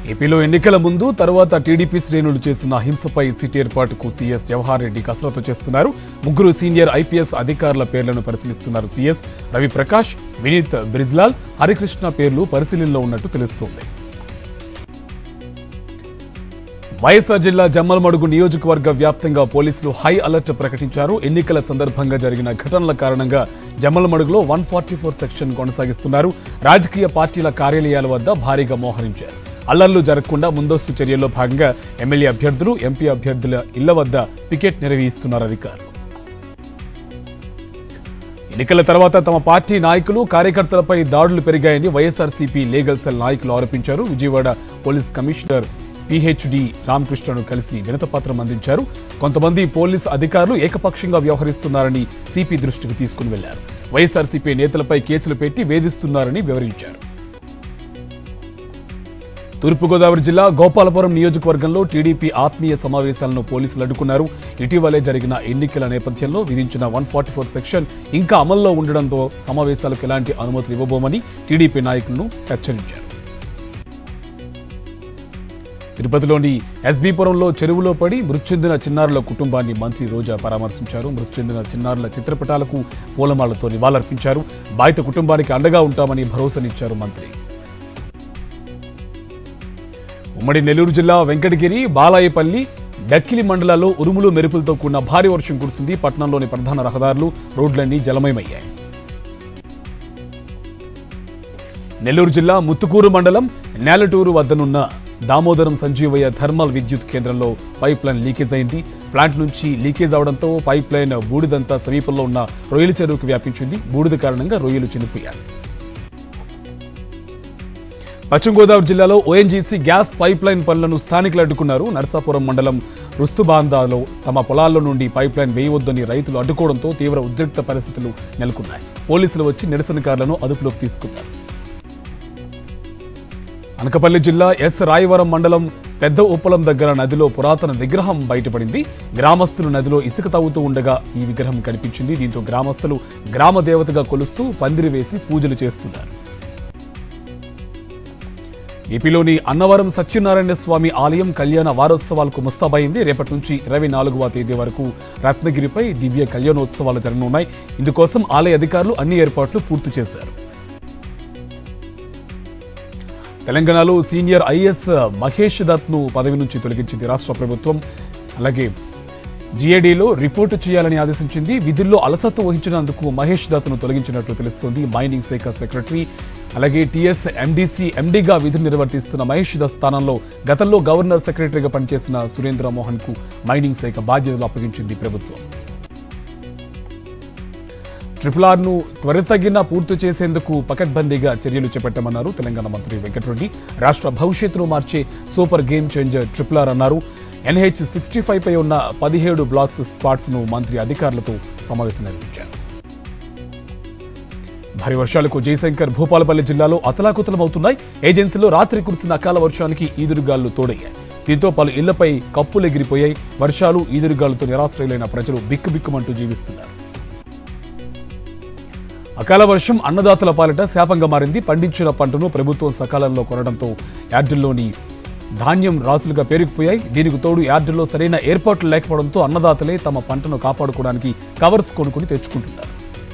ఏపీలో ఎన్నికల ముందు తర్వాత టీడీపీ శ్రేణులు చేసిన హింసపై సిట్ ఏర్పాటుకు సీఎస్ జవహర్ రెడ్డి కసరత్తు చేస్తున్నారు ముగ్గురు సీనియర్ ఐపీఎస్ అధికారుల పేర్లను పరిశీలిస్తున్నారు సీఎస్ రవి ప్రకాష్ వినీత్ బ్రిజ్లాల్ హరికృష్ణ పేర్లు పరిశీలనలో ఉన్నట్టు తెలుస్తోంది వైఎస్ఆర్ జిల్లా జమ్మలమడుగు నియోజకవర్గ వ్యాప్తంగా పోలీసులు హై అలర్ట్ ప్రకటించారు ఎన్నికల సందర్భంగా జరిగిన ఘటనల కారణంగా జమ్మలమడుగులో వన్ ఫార్టీ ఫోర్ సెక్షన్ కొనసాగిస్తున్నారు రాజకీయ పార్టీల కార్యాలయాల వద్ద భారీగా మోహరించారు అల్లర్లు జరగకుండా ముందస్తు చర్యల్లో భాగంగా ఎమ్మెల్యే అభ్యర్థులు ఎంపీ అభ్యర్థుల ఇళ్ల వద్ద పికెట్ నిర్వహిస్తున్నారు అధికారులు ఎన్నికల తర్వాత తమ పార్టీ నాయకులు కార్యకర్తలపై దాడులు పెరిగాయని వైఎస్ఆర్సీపీ లీగల్ సెల్ నాయకులు ఆరోపించారు విజయవాడ పోలీస్ కమిషనర్ పిహెచ్డి రామకృష్ణను కలిసి వినతపత్రం అందించారు కొంతమంది పోలీస్ అధికారులు ఏకపక్షంగా వ్యవహరిస్తున్నారని సిపి దృష్టికి తీసుకుని వెళ్లారు వైఎస్ఆర్సీపీ నేతలపై కేసులు పెట్టి వేధిస్తున్నారని వివరించారు తూర్పుగోదావరి జిల్లా గోపాలపురం నియోజకవర్గంలో టీడీపీ ఆత్మీయ సమావేశాలను పోలీసులు అడ్డుకున్నారు ఇటీవలే జరిగిన ఎన్నికల నేపథ్యంలో విధించిన వన్ ఫార్టీ ఫోర్ సెక్షన్ ఇంకా అమల్లో ఉండడంతో సమావేశాలకు ఎలాంటి అనుమతులు ఇవ్వబోమని టీడీపీ నాయకులను హెచ్చరించారు తిరుపతిలోని ఎస్బీపురంలో చెరువులో పడి మృతి చెందిన చిన్నారుల కుటుంబాన్ని మంత్రి రోజా పరామర్శించారు మృతి చెందిన చిన్నారుల చిత్రపటాలకు పూలమాలతో నివాళులర్పించారు బాధిత కుటుంబానికి అండగా ఉంటామని భరోసానిచ్చారు మంత్రి ఉమ్మడి నెల్లూరు జిల్లా వెంకటగిరి బాలాయపల్లి డక్కిలి మండలాల్లో ఉరుములు మెరుపులతో కూడిన భారీ వర్షం కురిసింది పట్టణంలోని ప్రధాన రహదారులు రోడ్లన్నీ జలమయమయ్యాయి నెల్లూరు జిల్లా ముత్తుకూరు మండలం నేలటూరు వద్దనున్న దామోదరం సంజీవయ్య థర్మల్ విద్యుత్ కేంద్రంలో పైప్ లైన్ లీకేజ్ అయింది ప్లాంట్ నుంచి లీకేజ్ అవడంతో పైప్ లైన్ బూడిదంతా సమీపంలో ఉన్న రొయ్యల చెరువుకు వ్యాపించింది బూడిద కారణంగా రొయ్యలు చనిపోయాయి పశ్చిమ గోదావరి జిల్లాలో ఓఎన్జీసీ గ్యాస్ పైప్ లైన్ పనులను స్థానికులు అడ్డుకున్నారు నర్సాపురం మండలం రుస్తుబాందాలో తమ పొలాల్లో నుండి పైప్ లైన్ వేయవద్దని రైతులు అడ్డుకోవడంతో తీవ్ర ఉద్రిక్త పరిస్థితులు నెలకొన్నాయి పోలీసులు వచ్చి నిరసనకారులను అదుపులోకి తీసుకున్నారు అనకపల్లి జిల్లా ఎస్ రాయవరం మండలం పెద్ద ఉప్పలం దగ్గర నదిలో పురాతన విగ్రహం బయటపడింది గ్రామస్తులు నదిలో ఇసుక తవ్వుతూ ఉండగా ఈ విగ్రహం కనిపించింది దీంతో గ్రామస్తులు గ్రామ దేవతగా కొలుస్తూ పందిరి వేసి పూజలు చేస్తున్నారు ఏపీలోని అన్నవరం సత్యనారాయణ స్వామి ఆలయం కళ్యాణ వారోత్సవాలకు ముస్తాబైంది రేపటి నుంచి ఇరవై నాలుగవ తేదీ వరకు రత్నగిరిపై దివ్య కళ్యాణోత్సవాలు జరగనున్నాయి ఇందుకోసం ఆలయ అధికారులు అన్ని ఏర్పాట్లు పూర్తి చేశారు తెలంగాణలో సీనియర్ ఐఏఎస్ మహేష్ దత్ను పదవి నుంచి తొలగించింది రాష్ట్ర ప్రభుత్వం అలాగే జిఏడీలో రిపోర్టు చేయాలని ఆదేశించింది విధుల్లో అలసత్వం వహించినందుకు మహేష్ దత్ను తొలగించినట్లు తెలుస్తోంది మైనింగ్ శాఖ సెక్రటరీ అలాగే టీఎస్ ఎండీసీ ఎండీగా విధులు నిర్వర్తిస్తున్న మహేష్ దత్ స్థానంలో గతంలో గవర్నర్ సెక్రటరీగా పనిచేసిన సురేంద్ర మోహన్ కు మైనింగ్ శాఖ బాధ్యతలు అప్పగించింది ప్రభుత్వం ట్రిపుల్ ఆర్ను త్వరితగిన పూర్తి చేసేందుకు పకడ్బందీగా చర్యలు చేపట్టామన్నారు తెలంగాణ మంత్రి వెంకటరెడ్డి రాష్ట్ర భవిష్యత్తును మార్చే super game changer triple R అన్నారు ఎన్హెచ్ సిక్స్టీ ఫైవ్ పై ఉన్న పదిహేడు బ్లాక్స్ స్పాట్స్ ను మంత్రి అధికారులతో సమావేశం నిర్వహించారు భారీ వర్షాలకు జయశంకర్ భూపాలపల్లి జిల్లాలో అతలాకుతలమవుతున్నాయి ఏజెన్సీలో రాత్రి కురిసిన అకాల వర్షానికి ఈదురుగాలు తోడయ్యాయి దీంతో పలు ఇళ్లపై కప్పులు ఎగిరిపోయాయి వర్షాలు ఈదురుగాలతో నిరాశ్రయులైన ప్రజలు బిక్కుబిక్కుమంటూ జీవిస్తున్నారు అకాల వర్షం అన్నదాతల పాలిట శాపంగా మారింది పండించిన పంటను ప్రభుత్వం సకాలంలో కొనడంతో యార్డుల్లోని ధాన్యం రాసులుగా పేరుకుపోయాయి దీనికి తోడు యార్డుల్లో సరైన ఏర్పాట్లు లేకపోవడంతో అన్నదాతలే తమ పంటను కాపాడుకోవడానికి కవర్స్ కొనుక్కుని తెచ్చుకుంటున్నారు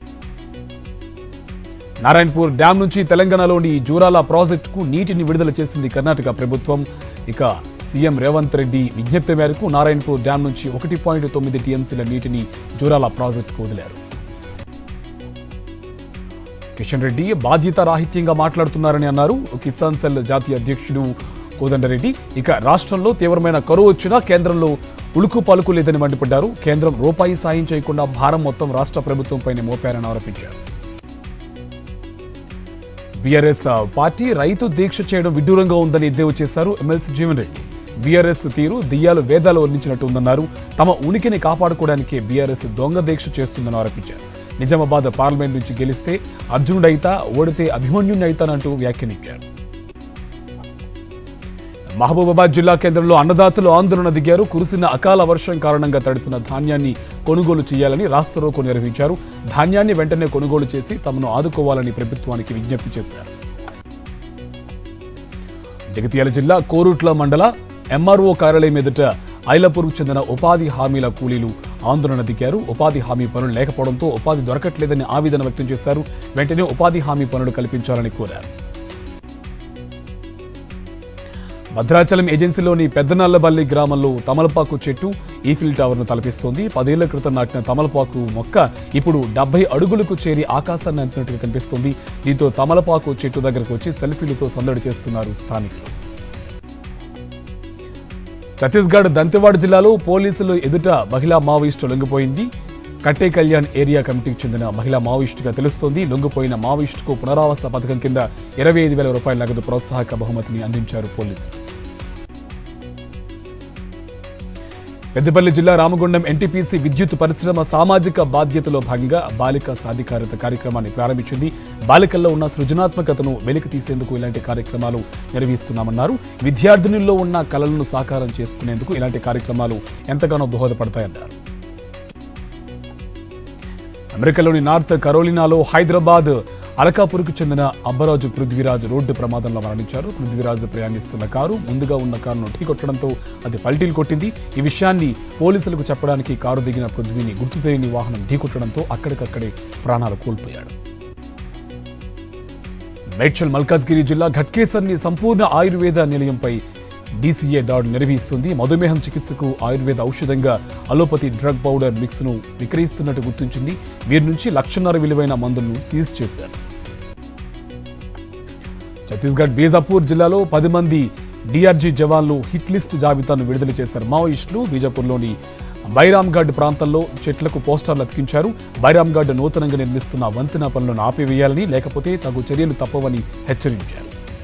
నారాయణపూర్ డ్యాం నుంచి తెలంగాణలోని జూరాల ప్రాజెక్టుకు నీటిని విడుదల చేసింది కర్ణాటక ప్రభుత్వం ఇక సీఎం రేవంత్ రెడ్డి విజ్ఞప్తి మేరకు నారాయణపూర్ డ్యాం నుంచి ఒకటి పాయింట్ తొమ్మిది టీఎంసీల నీటిని జూరాల ప్రాజెక్టుకు వదిలారు కిషన్ రెడ్డి బాధ్యత రాహిత్యంగా మాట్లాడుతున్నారని అన్నారు కిసాన్ సెల్ జాతీయ అధ్యక్షుడు కోదండరెడ్డి ఇక రాష్ట్రంలో తీవ్రమైన కరువు వచ్చినా కేంద్రంలో ఉలుకు పలుకు లేదని మండిపడ్డారు కేంద్రం రూపాయి సాయం చేయకుండా భారం మొత్తం రాష్ట్ర ప్రభుత్వంపైనే మోపారని ఆరోపించారు బీఆర్ఎస్ పార్టీ రైతు దీక్ష చేయడం విడ్డూరంగా ఉందని ఎద్దేవా చేశారు ఎమ్మెల్సీ జీవన్ రెడ్డి బీఆర్ఎస్ తీరు దెయ్యాలు వేదాలు వర్ణించినట్టు ఉందన్నారు తమ ఉనికిని కాపాడుకోవడానికే బీఆర్ఎస్ దొంగ దీక్ష చేస్తుందని ఆరోపించారు నిజామాబాద్ పార్లమెంట్ నుంచి గెలిస్తే అర్జునుడైతా ఓడితే అభిమన్యుని అయితానంటూ వ్యాఖ్యానించారు మహబూబాబాద్ జిల్లా కేంద్రంలో అన్నదాతలు ఆందోళన దిగారు కురిసిన అకాల వర్షం కారణంగా తడిసిన ధాన్యాన్ని కొనుగోలు చేయాలని రాస్తారోకో నిర్వహించారు ధాన్యాన్ని వెంటనే కొనుగోలు చేసి తమను ఆదుకోవాలని ప్రభుత్వానికి విజ్ఞప్తి చేశారు జగిత్యాల జిల్లా కోరుట్ల మండల ఎంఆర్ఓ కార్యాలయం ఎదుట ఐలపూర్కు చెందిన ఉపాధి హామీల కూలీలు ఆందోళన దిగారు ఉపాధి హామీ పనులు లేకపోవడంతో ఉపాధి దొరకట్లేదని ఆవేదన వ్యక్తం చేశారు వెంటనే ఉపాధి హామీ పనులు కల్పించాలని కోరారు భద్రాచలం ఏజెన్సీలోని పెద్దనల్లబల్లి గ్రామంలో తమలపాకు చెట్టు ఈఫిల్ టవర్ను తలపిస్తోంది పదేళ్ల క్రితం నాటిన తమలపాకు మొక్క ఇప్పుడు డెబ్బై అడుగులకు చేరి ఆకాశాన్ని అంటినట్టుగా కనిపిస్తోంది దీంతో తమలపాకు చెట్టు దగ్గరకు వచ్చి సెల్ఫీలతో సందడి చేస్తున్నారు స్థానికులు ఛత్తీస్గఢ్ దంతెవాడ జిల్లాలో పోలీసులు ఎదుట మహిళా మావోయిస్టు లొంగిపోయింది కట్టే కళ్యాణ్ ఏరియా కమిటీకి చెందిన మహిళా మావోయిస్టుగా తెలుస్తోంది లొంగిపోయిన మావోయిస్టుకు పునరావాస పథకం కింద ఇరవై ఐదు వేల రూపాయల నగదు ప్రోత్సాహక బహుమతిని అందించారు పోలీసులు పెద్దపల్లి జిల్లా రామగుండం ఎన్టీపీసీ విద్యుత్ పరిశ్రమ సామాజిక బాధ్యతలో భాగంగా బాలిక సాధికారత కార్యక్రమాన్ని ప్రారంభించింది బాలికల్లో ఉన్న సృజనాత్మకతను వెలికి తీసేందుకు ఇలాంటి కార్యక్రమాలు నిర్వహిస్తున్నామన్నారు విద్యార్థినుల్లో ఉన్న కళలను సాకారం చేసుకునేందుకు ఇలాంటి కార్యక్రమాలు ఎంతగానో దోహదపడతాయన్నారు అమెరికాలోని నార్త్ కరోలినాలో హైదరాబాద్ అలకాపూర్కు చెందిన అబ్బరాజు పృథ్వీరాజ్ రోడ్డు ప్రమాదంలో మరణించారు పృథ్వీరాజ్ ప్రయాణిస్తున్న కారు ముందుగా ఉన్న కారును ఢీకొట్టడంతో అది పల్టీలు కొట్టింది ఈ విషయాన్ని పోలీసులకు చెప్పడానికి కారు దిగిన పృథ్వీని గుర్తు తెలియని వాహనం ఢీకొట్టడంతో అక్కడికక్కడే ప్రాణాలు కోల్పోయాడు మేడ్చల్ మల్కాజ్గిరి జిల్లా ఘట్కేసర్ని సంపూర్ణ ఆయుర్వేద నిలయంపై డీసీఏ దాడులు నిర్వహిస్తుంది మధుమేహం చికిత్సకు ఆయుర్వేద ఔషధంగా అలోపతి డ్రగ్ పౌడర్ మిక్స్ ను విక్రయిస్తున్నట్టు గుర్తించింది వీరి నుంచి లక్షన్నర విలువైన మందులను సీజ్ చేశారు ఛత్తీస్గఢ్ బీజాపూర్ జిల్లాలో పది మంది డిఆర్జీ జవాన్లు హిట్ లిస్ట్ జాబితాను విడుదల చేశారు మావోయిస్టులు బీజాపూర్లోని బైరామ్గఢ్ ప్రాంతంలో చెట్లకు పోస్టర్లు అతికించారు బైరామ్గఢ్ నూతనంగా నిర్మిస్తున్న వంతెన పనులను ఆపివేయాలని లేకపోతే తగు చర్యలు తప్పవని హెచ్చరించారు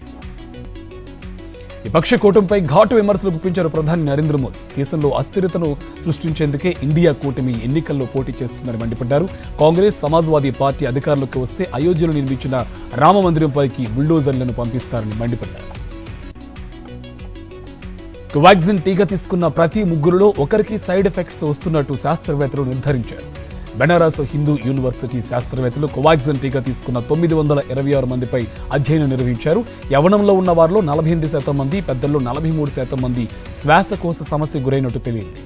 విపక్ష కూటమిపై ఘాటు విమర్శలు గుప్పించారు ప్రధాని నరేంద్ర మోదీ దేశంలో అస్థిరతను సృష్టించేందుకే ఇండియా కూటమి ఎన్నికల్లో పోటీ చేస్తుందని మండిపడ్డారు కాంగ్రెస్ సమాజ్వాదీ పార్టీ అధికారంలోకి వస్తే అయోధ్యలో నిర్మించిన రామ మందిరంపైకి బుల్డోజర్లను పంపిస్తారని మండిపడ్డారు కోవాక్సిన్ టీకా తీసుకున్న ప్రతి ముగ్గురులో ఒకరికి సైడ్ ఎఫెక్ట్స్ వస్తున్నట్టు శాస్త్రవేత్తలు నిర్ధారించారు బెనారస్ హిందూ యూనివర్సిటీ శాస్త్రవేత్తలు కోవాక్సిన్ టీకా తీసుకున్న తొమ్మిది వందల ఇరవై ఆరు మందిపై అధ్యయనం నిర్వహించారు యవనంలో ఉన్న వారిలో నలభై ఎనిమిది శాతం మంది పెద్దల్లో నలభై మూడు శాతం మంది శ్వాసకోశ సమస్య గురైనట్టు తెలియంది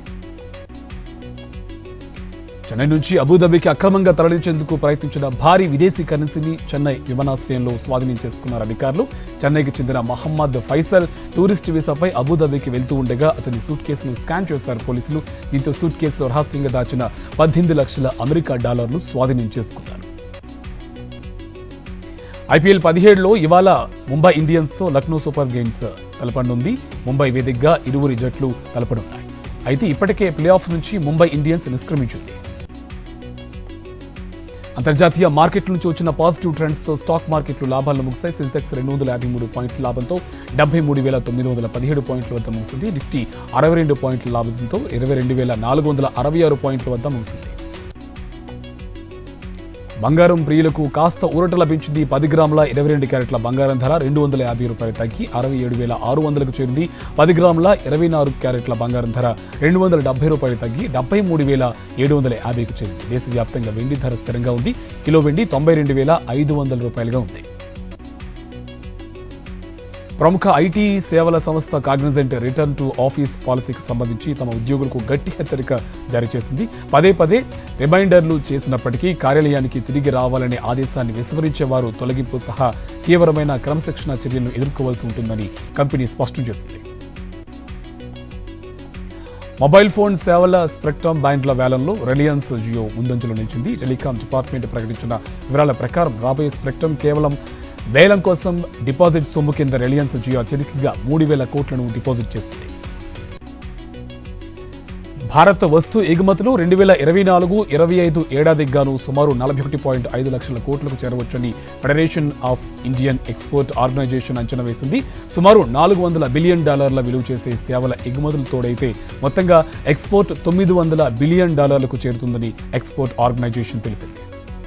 చెన్నై నుంచి అబుదాబికి అక్రమంగా తరలించేందుకు ప్రయత్నించిన భారీ విదేశీ కరెన్సీని చెన్నై విమానాశ్రయంలో స్వాధీనం చేసుకున్నారు అధికారులు చెన్నైకి చెందిన మహమ్మద్ ఫైసల్ టూరిస్ట్ వీసాపై అబుదాబికి వెళ్తూ ఉండగా అతని సూట్ కేసును స్కాన్ చేశారు పోలీసులు దీంతో సూట్ కేసులో రహస్యంగా దాచిన పద్దెనిమిది లక్షల అమెరికా డాలర్లు స్వాధీనం చేసుకున్నారు ఐపీఎల్ పదిహేడులో ఇవాళ ముంబై ఇండియన్స్తో లక్నో సూపర్ కింగ్స్ తలపనుంది ముంబై వేదికగా ఇరువురి జట్లు తలపనున్నాయి అయితే ఇప్పటికే ప్లే ఆఫ్ నుంచి ముంబై ఇండియన్స్ నిష్క్రమించింది అంతర్జాతీయ మార్కెట్ల నుంచి వచ్చిన పాజిటివ్ ట్రెండ్స్ తో స్టాక్ మార్కెట్లు లాభాలను ముగిశాయి సెన్సెక్స్ రెండు వందల యాభై మూడు పాయింట్ల లాభంతో డెబ్బై మూడు వేల తొమ్మిది వందల పదిహేడు పాయింట్ల వద్ద ముగిసింది నిఫ్టీ అరవై రెండు పాయింట్ల లాభంతో ఇరవై రెండు వేల నాలుగు వందల అరవై ఆరు పాయింట్ల వద్ద ముగిసింది బంగారం ప్రియులకు కాస్త ఊరట లభించింది పది గ్రాముల ఇరవై రెండు క్యారెట్ల బంగారం ధర రెండు వందల యాభై రూపాయలు తగ్గి అరవై ఏడు వేల ఆరు వందలకు చేరింది పది గ్రాముల ఇరవై నాలుగు క్యారెట్ల బంగారం ధర రెండు వందల డెబ్బై రూపాయలు తగ్గి డెబ్బై మూడు వేల ఏడు వందల యాభైకు చేరింది దేశవ్యాప్తంగా వెండి ధర స్థిరంగా ఉంది కిలో వెండి తొంభై రెండు వేల ఐదు వందల రూపాయలుగా ఉంది ప్రముఖ ఐటీ సేవల సంస్థ కాగ్నిజెంట్ రిటర్న్ టు ఆఫీస్ పాలసీకి సంబంధించి తమ ఉద్యోగులకు గట్టి హెచ్చరిక జారీ చేసింది పదే పదే రిమైండర్లు చేసినప్పటికీ కార్యాలయానికి తిరిగి రావాలనే ఆదేశాన్ని విస్మరించే వారు తొలగింపు సహా తీవ్రమైన క్రమశిక్షణ చర్యలను ఎదుర్కోవాల్సి ఉంటుందని కంపెనీ స్పష్టం చేసింది మొబైల్ ఫోన్ సేవల స్పెక్ట్రమ్ బ్యాండ్ల వేలంలో రిలయన్స్ జియో ముందంజలో నిలిచింది టెలికాం డిపార్ట్మెంట్ ప్రకటించిన వివరాల ప్రకారం రాబోయే స్పెక్ట్రమ్ కేవలం వేలం కోసం డిపాజిట్ సొమ్ము కింద రిలయన్స్ జియో అత్యధికంగా మూడు వేల కోట్లను డిపాజిట్ చేసింది భారత్ వస్తు ఎగుమతులు రెండు వేల ఇరవై నాలుగు ఇరవై ఐదు ఏడాదికి గాను సుమారు నలభై ఒకటి పాయింట్ ఐదు లక్షల కోట్లకు చేరవచ్చని Federation of Indian Export Organisation అంచనా వేసింది సుమారు నాలుగు వందల బిలియన్ డాలర్ల విలువ చేసే సేవల ఎగుమతులు తోడైతే మొత్తంగా ఎక్స్పోర్ట్ తొమ్మిది వందల బిలియన్ డాలర్లకు చేరుతుందని ఎక్స్పోర్ట్ ఆర్గనైజేషన్ తెలిపింది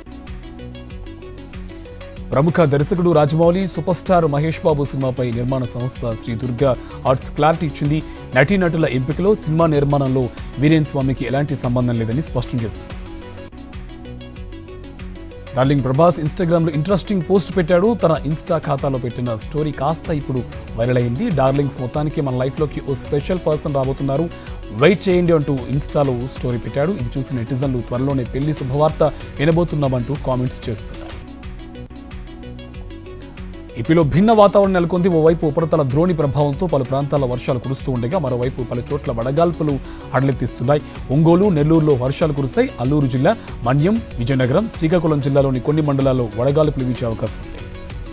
ప్రముఖ దర్శకుడు రాజమౌళి సూపర్ స్టార్ మహేష్ బాబు సినిమాపై నిర్మాణ సంస్థ శ్రీ దుర్గా ఆర్ట్స్ క్లారిటీ ఇచ్చింది నటీనటుల ఎంపికలో సినిమా నిర్మాణంలో వీరేన్ స్వామికి ఎలాంటి సంబంధం లేదని స్పష్టం చేసింది డార్లింగ్ ప్రభాస్ ఇన్స్టాగ్రామ్ లో ఇంట్రెస్టింగ్ పోస్ట్ పెట్టాడు తన ఇన్స్టా ఖాతాలో పెట్టిన స్టోరీ కాస్త ఇప్పుడు వైరల్ అయింది డార్లింగ్స్ మొత్తానికి మన లైఫ్ లోకి ఓ స్పెషల్ పర్సన్ రాబోతున్నారు వెయిట్ చేయండి అంటూ ఇన్స్టాలో స్టోరీ పెట్టాడు ఇది చూసిన నెటిజన్లు త్వరలోనే పెళ్లి శుభవార్త వినబోతున్నామంటూ కామెంట్స్ చేస్తున్నారు ఏపీలో భిన్న వాతావరణం నెలకొంది ఓవైపు ఉపరితల ద్రోణి ప్రభావంతో పలు ప్రాంతాల్లో వర్షాలు కురుస్తూ ఉండగా మరోవైపు పలు చోట్ల వడగాల్పులు హడలెత్తిస్తున్నాయి ఒంగోలు నెల్లూరులో వర్షాలు కురుస్తాయి అల్లూరు జిల్లా మన్యం విజయనగరం శ్రీకాకుళం జిల్లాలోని కొన్ని మండలాల్లో వడగాల్పులు వీచే అవకాశం ఉంది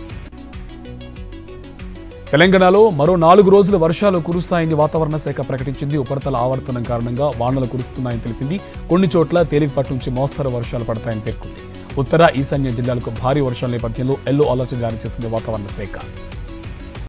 తెలంగాణలో మరో నాలుగు రోజులు వర్షాలు కురుస్తాయని వాతావరణ శాఖ ప్రకటించింది ఉపరితల ఆవర్తనం కారణంగా వానలు కురుస్తున్నాయని తెలిపింది కొన్ని చోట్ల తేలికపాటి నుంచి మోస్తరు వర్షాలు పడతాయని పేర్కొంది ఉత్తర ఈశాన్య జిల్లాలకు భారీ వర్షాల నేపథ్యంలో ఎల్లో అలర్ట్ జారీ చేసింది వాతావరణ శాఖ